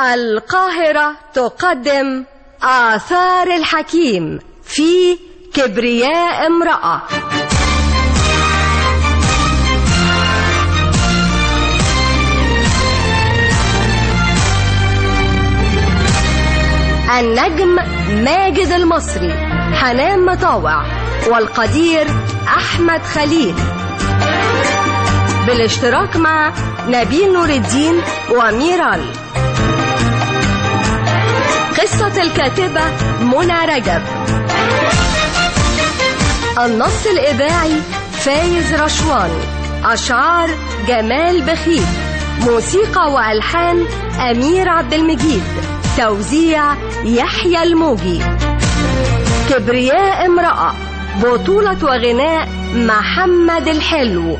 القاهرة تقدم آثار الحكيم في كبرياء امرأة النجم ماجد المصري حنان مطاوع والقدير أحمد خليل بالاشتراك مع نبيل نور الدين وميرال قصة الكاتبة منى رجب النص الإذاعي فايز رشوان أشعار جمال بخيت موسيقى وألحان أمير عبد المجيد توزيع يحيى الموجي كبرياء امرأة بطولة وغناء محمد الحلو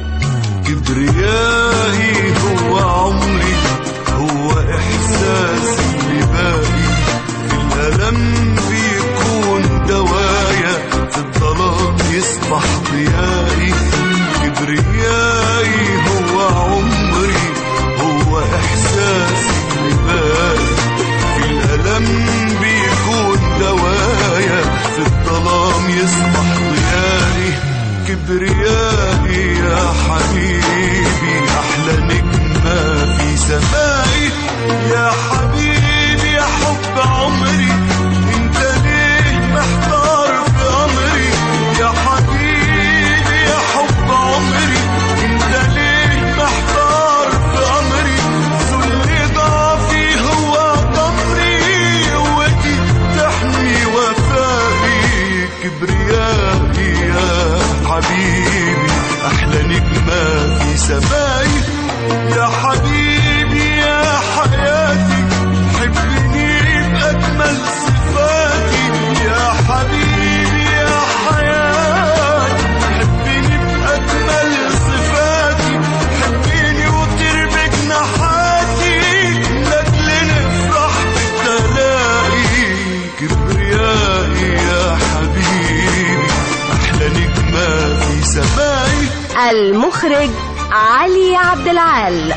كبريائي هو عمري هو إحساسي اللي باقي في الألم بيكون دوايا في الظلام يصبح ضيائي كبريائي هو عمري هو إحساسي اللي باقي في الألم بيكون دوايا في الظلام يصبح ضيائي كبريائي يا حبيبي أحلى نجمة في سمائي يا حبيبي يا حب عمري انت ليه محتار في أمري يا حبيبي يا حب عمري انت ليه محتار في أمري ذل ضعفي هو ضمري قوتي تحمي وفائي كبريائي يا حبيبي أحلى نجمة في سمائي يا حبيبي يا حياتي حبني بأجمل صفاتي يا حبيبي يا حياتي حبني بأجمل صفاتي حبني وطير بجناحاتي لأجل نفرح بالتلاقي كبريائي يا حبيبي أحلى نجمة في سمائي المخرج علي عبد العال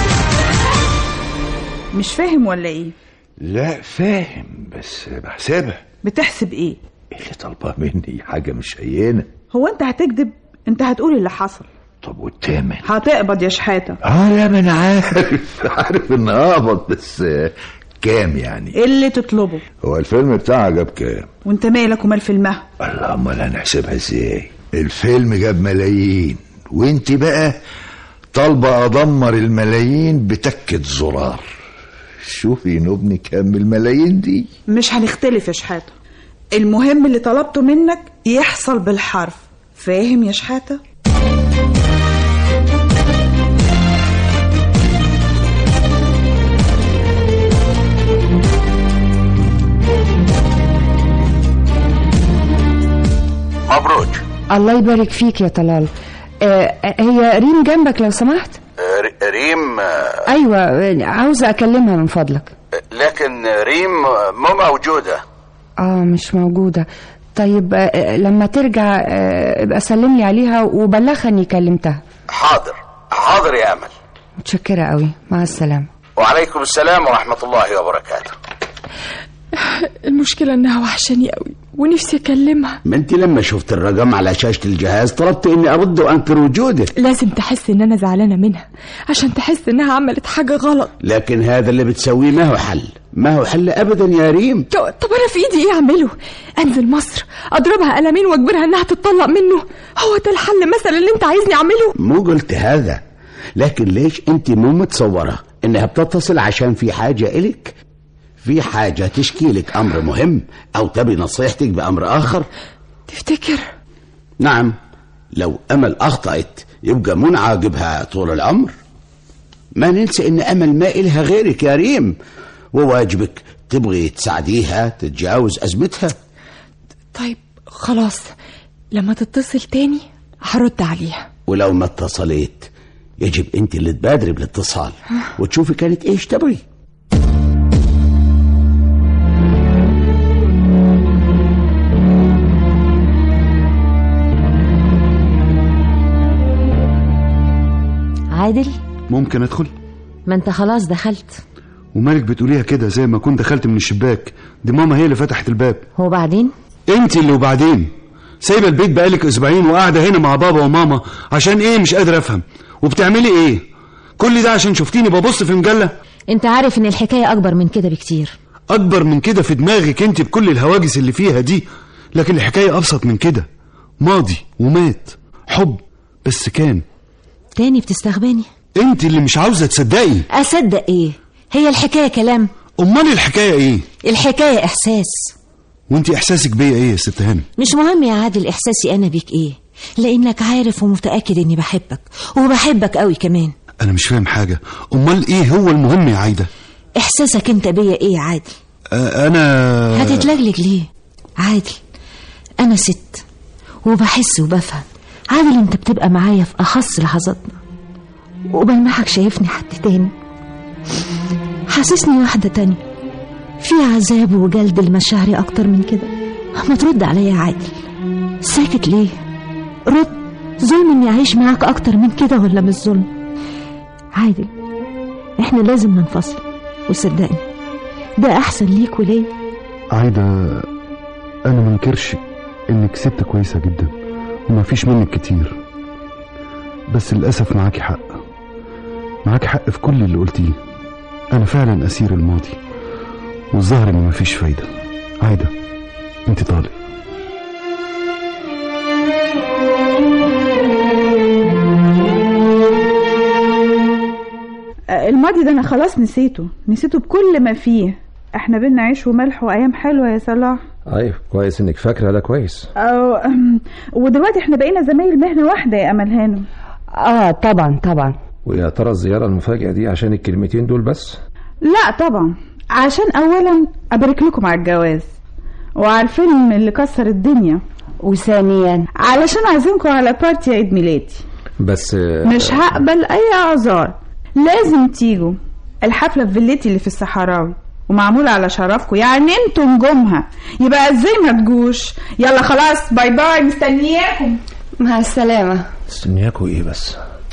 مش فاهم ولا ايه لا فاهم بس بحسبها بتحسب ايه اللي طالباه مني حاجة مش هينة هو انت هتكذب انت هتقول اللي حصل طب والتامن هتقبض يا شحاته اه لا ما انا عارف عارف ان اقبض بس آه، كام يعني ايه اللي تطلبه هو الفيلم بتاعها جاب كام وانت مالك ومال فيلمها الله امال هنحسبها ازاي الفيلم جاب ملايين وانت بقى طالبة ادمر الملايين بتكة زرار شوفي نبني كام الملايين دي مش هنختلف يا شحاته المهم اللي طلبته منك يحصل بالحرف فاهم يا شحاته مبروك الله يبارك فيك يا طلال آه هي ريم جنبك لو سمحت ر- ريم آه، ايوه آه، عاوزه اكلمها من فضلك لكن ريم مو موجودة اه مش موجوده طيب آه لما ترجع آه ابقى سلم لي عليها وبلغها اني كلمتها حاضر حاضر يا أمل متشكره قوي مع السلامه وعليكم السلام ورحمة الله وبركاته المشكلة انها وحشاني قوي ونفسي اكلمها ما انت لما شفت الرقم على شاشة الجهاز طلبت اني ارد وانكر وجوده لازم تحس ان انا زعلانة منها عشان تحس انها عملت حاجة غلط لكن هذا اللي بتسويه ما هو حل ما هو حل ابدا يا ريم طب طب انا في ايدي ايه اعمله انزل مصر اضربها قلمين واجبرها انها تتطلق منه هو ده الحل مثلا اللي انت عايزني اعمله مو قلت هذا لكن ليش انت مو متصورة انها بتتصل عشان في حاجة الك في حاجة تشكي لك امر مهم او تبي نصيحتك بامر اخر تفتكر نعم لو امل اخطأت يبقى مو نعاقبها طول العمر ما ننسى ان امل ما إلها غيرك يا ريم وواجبك تبغي تساعديها تتجاوز ازمتها طيب خلاص لما تتصل تاني هرد عليها ولو ما اتصلت يجب انت اللي تبادري بالاتصال وتشوفي كانت ايش تبغي عادل ممكن ادخل ما انت خلاص دخلت ومالك بتقوليها كده زي ما كنت دخلت من الشباك دي ماما هي اللي فتحت الباب وبعدين انت اللي وبعدين سايبه البيت بقالك اسبوعين وقاعده هنا مع بابا وماما عشان ايه مش قادر افهم وبتعملي ايه كل ده عشان شفتيني ببص في مجله انت عارف ان الحكاية اكبر من كده بكتير اكبر من كده في دماغك انت بكل الهواجس اللي فيها دي لكن الحكايه ابسط من كده ماضي ومات حب بس كان تاني بتستغباني انت اللي مش عاوزه تصدقي اصدق ايه هي الحكاية كلام امال الحكايه ايه الحكاية احساس وانت احساسك بيا ايه يا ست هانم مش مهم يا عادل احساسي انا بيك ايه لانك عارف ومتأكد اني بحبك وبحبك قوي كمان انا مش فاهم حاجه امال ايه هو المهم يا عايده احساسك انت بيا ايه يا عادل آه، انا هتتلجلج ليه عادل انا ست وبحس وبفهم عادل انت بتبقى معايا في اخص لحظاتنا وبلمحك شايفني حد تاني حاسسني واحدة تانية في عذاب وجلد المشاعر اكتر من كده ما ترد عليا يا عادل ساكت ليه رد ظلم اني اعيش معاك اكتر من كده ولا مش ظلم عادل احنا لازم ننفصل وصدقني ده احسن ليك وليا عايده انا منكرش انك ست كويسه جدا وما فيش منك كتير بس للاسف معاكي حق معاكي حق في كل اللي قلتيه انا فعلا اسير الماضي والظاهر ان مفيش فايده عايده انت طالق آه، الماضي ده انا خلاص نسيته نسيته بكل ما فيه احنا بينا عيش وملح وايام حلوه يا صلاح ايوه كويس انك فاكره ده كويس أو أم، ودلوقتي احنا بقينا زمايل مهنه واحده يا امل هانم اه طبعا طبعا ويا ترى الزياره المفاجئه دي عشان الكلمتين دول بس لا طبعا عشان اولا ابارك لكم على الجواز وعلى الفيلم اللي كسر الدنيا وثانيا علشان اعزمكم على بارتي عيد ميلادي بس مش هقبل اي اعذار لازم تيجوا الحفله في فيلتي اللي في الصحراوي ومعمولة على شرفكم يعني انتوا نجومها يبقى ازاي ما تجوش يلا خلاص باي باي مستنياكم مع السلامة استنياكوا ايه بس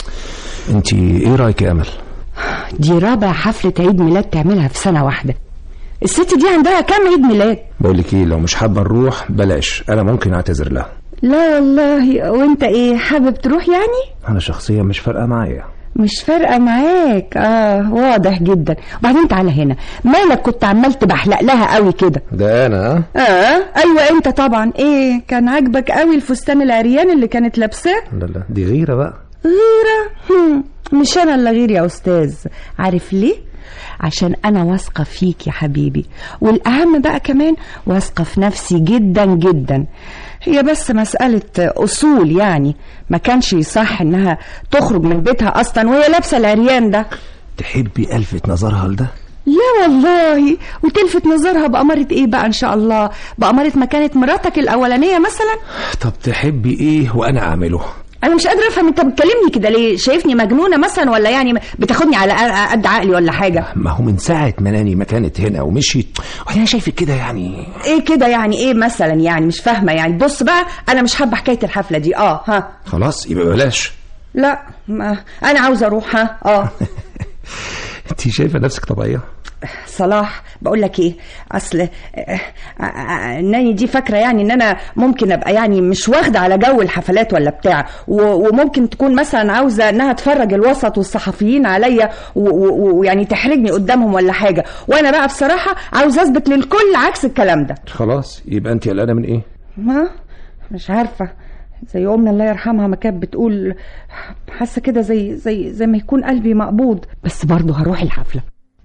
انت ايه رايك يا امل دي رابع حفلة عيد ميلاد تعملها في سنة واحدة الست دي عندها كام عيد ميلاد بقول لك ايه لو مش حابه نروح بلاش انا ممكن اعتذر لها لا والله وانت ايه حابب تروح يعني انا شخصيا مش فارقه معايا مش فارقة معاك اه واضح جدا وبعدين تعالى هنا مالك كنت عمال تبحلق لها قوي كده ده انا ها؟ اه ايوه انت طبعا ايه كان عاجبك قوي الفستان العريان اللي كانت لابساه لا لا دي غيره بقى غيرة هم، مش أنا اللي غير يا أستاذ عارف ليه؟ عشان أنا واثقة فيك يا حبيبي والأهم بقى كمان واثقة في نفسي جدا جدا هي بس مسألة أصول يعني ما كانش يصح إنها تخرج من بيتها أصلا وهي لابسة العريان ده تحبي الفت نظرها لده لا والله وتلفت نظرها بأمارة إيه بقى إن شاء الله بأمارة ما كانت مراتك الأولانية مثلا طب تحبي ايه وانا اعمله انا مش قادره افهم انت بتكلمني كده ليه شايفني مجنونه مثلا ولا يعني بتاخدني على قد عقلي ولا حاجه ما هو من ساعه ما ناني ما كانت هنا ومشيت وانا شايفك كده يعني ايه كده يعني ايه مثلا يعني مش فاهمه يعني بص بقى انا مش حابه حكايه الحفله دي اه ها خلاص يبقى بلاش لا ما انا عاوزه اروح ها اه انت شايفه نفسك طبيعيه صلاح بقول لك ايه اصل آه، آه، آه، ناني دي فاكره يعني ان انا ممكن ابقى يعني مش واخده على جو الحفلات ولا بتاع و- وممكن تكون مثلا عاوزه انها تفرج الوسط والصحفيين عليا و- و- ويعني تحرجني قدامهم ولا حاجه وانا بقى بصراحه عاوزه اثبت للكل عكس الكلام ده خلاص يبقى انت قلقانه من ايه ما مش عارفه زي امي الله يرحمها ما كانت بتقول حاسه كده زي زي زي ما يكون قلبي مقبوض بس برضه هروح الحفله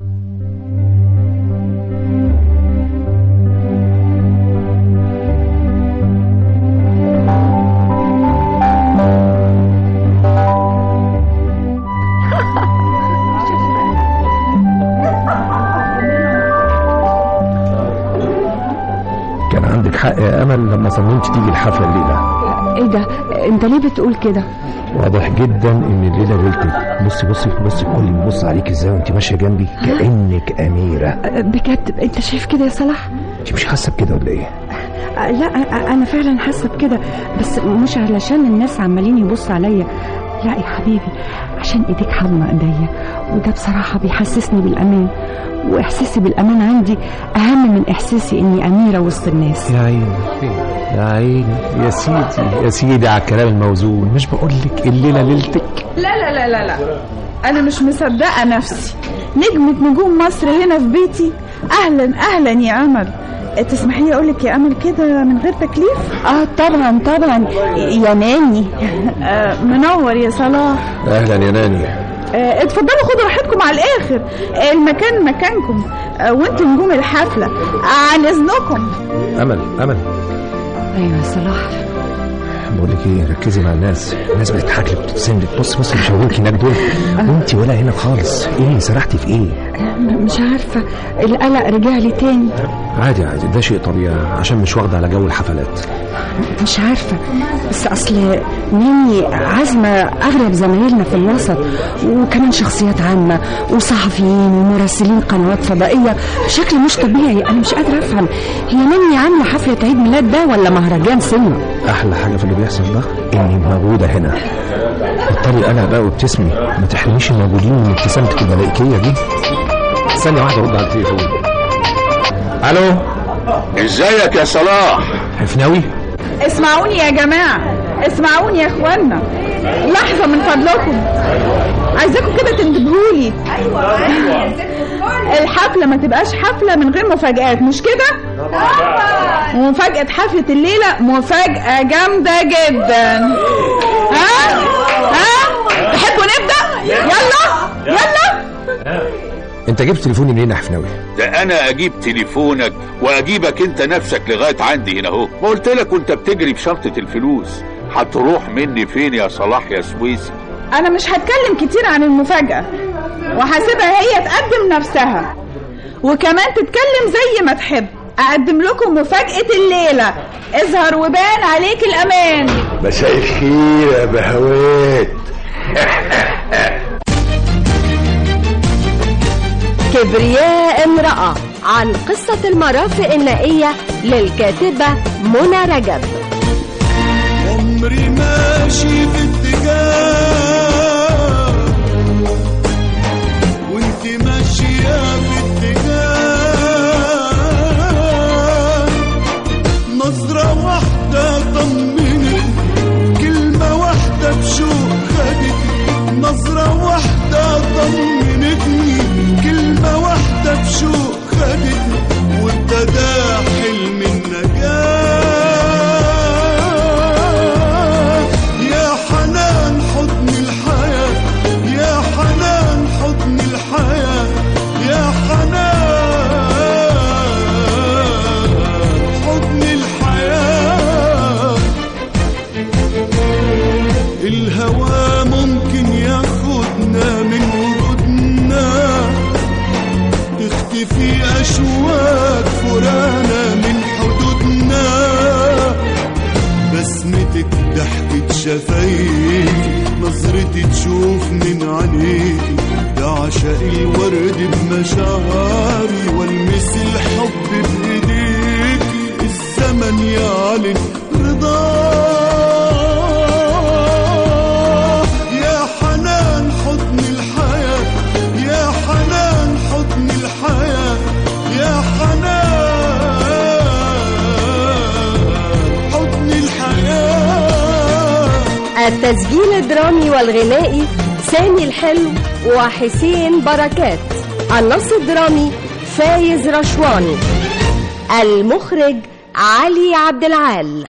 كان عندك حق يا امل لما صممت تيجي الحفله الليله ايه ده انت ليه بتقول كده واضح جدا ان الليله ليلتك بصي بصي بصي كل ما بص عليك ازاي وانت ماشيه جنبي كانك اميره بجد انت شايف كده يا صلاح انت مش حاسه بكده ولا ايه أه، لا أه، انا فعلا حاسه بكده بس مش علشان الناس عمالين يبصوا عليا لا يا حبيبي عشان ايديك حاضنه ايديا وده بصراحة بيحسسني بالأمان وإحساسي بالأمان عندي أهم من إحساسي إني أميرة وسط الناس يا عيني يا عيني يا سيدي يا سيدي على الكلام الموزون مش بقول لك الليله ليلتك لا لا لا لا لا انا مش مصدقه نفسي نجمة نجوم مصر هنا في بيتي اهلا اهلا يا امل تسمحي لي اقول لك يا امل كده من غير تكليف آه طبعا طبعا يا ناني آه منور يا صلاح اهلا يا ناني آه اتفضلوا خدوا راحتكم على الاخر آه المكان مكانكم آه وانتوا نجوم الحفله آه عن اذنكم امل امل أيوة يا صلاح بقول لك ايه ركزي مع الناس الناس بتضحك لك وبتبتسم لك بص بص مش هقولك هناك دول وانت ولا هنا خالص ايه سرحتي في ايه مش عارفة القلق رجع لي تاني عادي عادي ده شيء طبيعي عشان مش واخده على جو الحفلات مش عارفة بس أصل ناني عازمة أغلب زمايلنا في الوسط وكمان شخصيات عامة وصحفيين ومراسلين قنوات فضائية بشكل مش طبيعي أنا مش قادرة أفهم هي ناني عاملة حفلة عيد ميلاد ده ولا مهرجان سينما احلى حاجه في اللي بيحصل ده اني موجوده هنا بطلي قلق بقى وابتسمي ما تحرميش الموجودين من ابتسامتك الملائكيه دي ثانيه واحده ارد على التليفون الو ازيك يا صلاح حفناوي اسمعوني يا جماعه اسمعوني يا اخوانا لحظه من فضلكم عايزاكم كده تنتبهولي الحفله ما تبقاش حفله من غير مفاجآت مش كده ومفاجأة حفلة الليلة مفاجأة جامدة جدا ها ها تحبوا نبدأ يلا يلا انت جبت تليفوني منين يا حفناوي ده انا اجيب تليفونك واجيبك انت نفسك لغايه عندي هنا اهو ما قلت لك وانت بتجري بشنطه الفلوس هتروح مني فين يا صلاح يا سويسي انا مش هتكلم كتير عن المفاجأة وهسيبها هي تقدم نفسها وكمان تتكلم زي ما تحب اقدم لكم مفاجأة الليلة اظهر وبان عليك الامان مساء الخير يا بهوات كبرياء امرأة عن قصة المرافق النائية للكاتبة منى رجب عمري ماشي في اتجاه وانت ماشية في اتجاه نظرة واحدة طمنت كلمة واحدة بشوق خدتني نظرة واحدة طمنتني كلمة واحدة بشوق خدتني وابتدى حلم النجاة يا حنان حضن الحياة يا حنان حضن الحياة يا حنان حضن الحياة الهوى ممكن ياخدنا من وجودنا تختفي أشواك فرانا من حدودنا بسمتك ضحكة شفايفي نظرتي تشوف من عينيكي ده عشاق الورد بمشاعري والمس الحب بايديكي الزمن يعلن رضاه يا حنان حضن الحياة يا حنان حضن الحياة يا حنان حضن الحياة التسجيل الدرامي والغنائي سامي الحلو وحسين بركات النص الدرامي فايز رشواني المخرج علي عبد العال